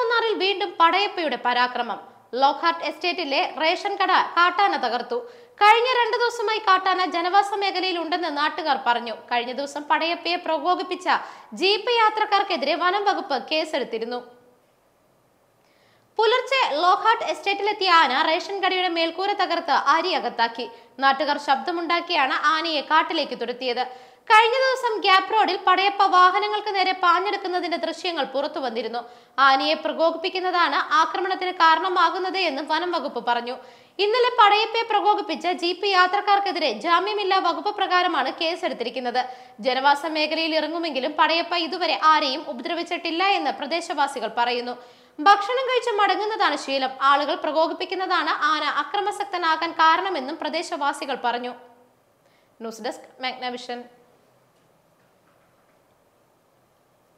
മൂന്നാറിൽ വീണ്ടും പടയപ്പയുടെ പരാക്രമം ലോക്ഹാർട്ട് എസ്റ്റേറ്റിലെ റേഷൻ കട കാട്ടാന തകർത്തു കഴിഞ്ഞ രണ്ടു ദിവസമായി കാട്ടാന ജനവാസ മേഖലയിൽ ഉണ്ടെന്ന് നാട്ടുകാർ പറഞ്ഞു കഴിഞ്ഞ ദിവസം പടയപ്പയെ പ്രകോപിപ്പിച്ച ജീപ്പ് യാത്രക്കാർക്കെതിരെ വനം വകുപ്പ് കേസെടുത്തിരുന്നു പുലർച്ചെ ലോഹാട്ട് എസ്റ്റേറ്റിലെത്തിയ ആന റേഷൻ കടയുടെ മേൽക്കൂര തകർത്ത് ആരി അകത്താക്കി നാട്ടുകാർ ശബ്ദമുണ്ടാക്കിയാണ് ആനയെ കാട്ടിലേക്ക് തുരത്തിയത് കഴിഞ്ഞ ദിവസം ഗ്യാപ് റോഡിൽ പടയപ്പ വാഹനങ്ങൾക്ക് നേരെ പാഞ്ഞെടുക്കുന്നതിന്റെ ദൃശ്യങ്ങൾ പുറത്തു വന്നിരുന്നു ആനയെ പ്രകോപിപ്പിക്കുന്നതാണ് ആക്രമണത്തിന് കാരണമാകുന്നത് എന്ന് വനം വകുപ്പ് പറഞ്ഞു ഇന്നലെ പടയപ്പയെ പ്രകോപിപ്പിച്ച ജീപ്പ് യാത്രക്കാർക്കെതിരെ ജാമ്യമില്ലാ വകുപ്പ് പ്രകാരമാണ് കേസെടുത്തിരിക്കുന്നത് ജനവാസ മേഖലയിൽ ഇറങ്ങുമെങ്കിലും പടയപ്പ ഇതുവരെ ആരെയും ഉപദ്രവിച്ചിട്ടില്ല എന്ന് പ്രദേശവാസികൾ പറയുന്നു ഭക്ഷണം കഴിച്ച് മടങ്ങുന്നതാണ് ശീലം ആളുകൾ പ്രകോപിപ്പിക്കുന്നതാണ് ആന അക്രമസക്തനാകാൻ കാരണമെന്നും പ്രദേശവാസികൾ പറഞ്ഞു ന്യൂസ് ഡെസ്ക് മാഗ്നവിഷൻ